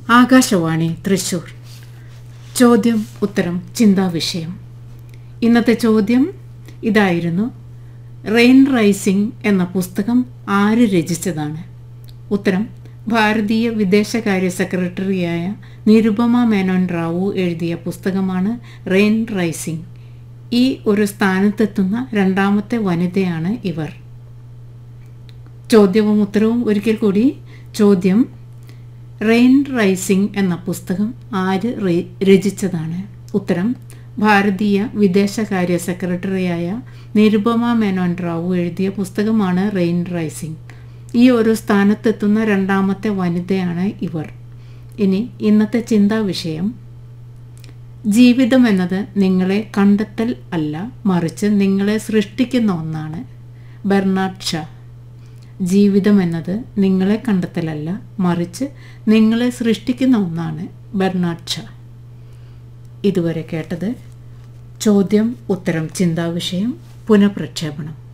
ആകാശവാണി തൃശൂർ ചോദ്യം ഉത്തരം ചിന്താവിഷയം ഇന്നത്തെ ചോദ്യം ഇതായിരുന്നു റെയിൻ റൈസിംഗ് എന്ന പുസ്തകം ആര് രചിച്ചതാണ് ഉത്തരം ഭാരതീയ വിദേശകാര്യ സെക്രട്ടറിയായ നിരുപമ മേനോൻ റാവു എഴുതിയ പുസ്തകമാണ് റെയിൻ റൈസിംഗ് ഈ ഒരു സ്ഥാനത്തെത്തുന്ന രണ്ടാമത്തെ വനിതയാണ് ഇവർ ചോദ്യവും ഉത്തരവും ഒരിക്കൽ കൂടി ചോദ്യം റെയിൻ റൈസിംഗ് എന്ന പുസ്തകം ആര് റെ- രചിച്ചതാണ് ഉത്തരം ഭാരതീയ വിദേശകാര്യ സെക്രട്ടറിയായ നിരുപമ മേനോൻ റാവു എഴുതിയ പുസ്തകമാണ് റെയിൻ റൈസിംഗ് ഈ ഒരു സ്ഥാനത്തെത്തുന്ന രണ്ടാമത്തെ വനിതയാണ് ഇവർ ഇനി ഇന്നത്തെ ചിന്താ വിഷയം ജീവിതം എന്നത് നിങ്ങളെ കണ്ടെത്തൽ അല്ല മറിച്ച് നിങ്ങളെ സൃഷ്ടിക്കുന്ന ഒന്നാണ് ബെർണാഡ് ഷാ ജീവിതം എന്നത് നിങ്ങളെ കണ്ടെത്തലല്ല മറിച്ച് നിങ്ങളെ സൃഷ്ടിക്കുന്ന ഒന്നാണ് ബെർണാഡ് ഷാ ഇതുവരെ കേട്ടത് ചോദ്യം ഉത്തരം ചിന്താവിഷയം പുനഃപ്രക്ഷേപണം